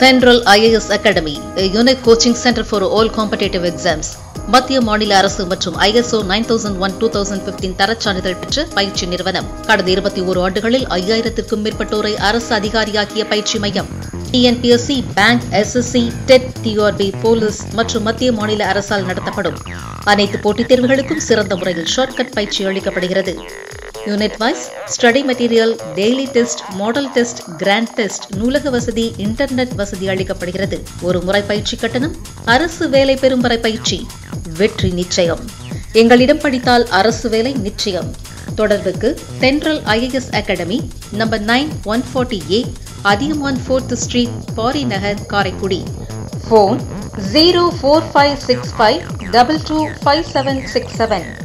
Central IAS Academy, a unique coaching center for all competitive exams. மத்திய மாநில அரசு மற்றும் ISO nine thousand one two thousand fifteen தரச் சான்றிதழ் பெற்ற பயிற்சி நிறுவனம் கடந்த இருபத்தி ஓரு ஆண்டுகளில் ஐயாயிரத்திற்கும் மேற்பட்டோரை அரசு அதிகாரியாக்கிய பயிற்சி மையம் TNPSC bank SSC TET TRB police மற்றும் மத்திய மாநில அரசால் நடத்தப்படும் அனைத்து போட்டித் தேர்வுகளுக்கும் சிறந்த முறையில் ஷார்ட்கட் பயிற்சி அளிக்கப்படுகிறது unit wise study material daily test model test grand test நூலக வசதி இன்டர்நெட் வசதி அளிக்கப்படுகிறது ஒரு முறை பயிற்சி கட்டணம் அரசு வேலை பெறும் வரை பயிற்சி வெற்றி நிச்சயம் எங்களிடம் படித்தால் அரசு வேலை நிச்சயம் தொடர்புக்கு central IAS academy number nine one forty A Athiyaman fourth street Pari Nagar Karaikudi phone zero four five six five double two five seven six seven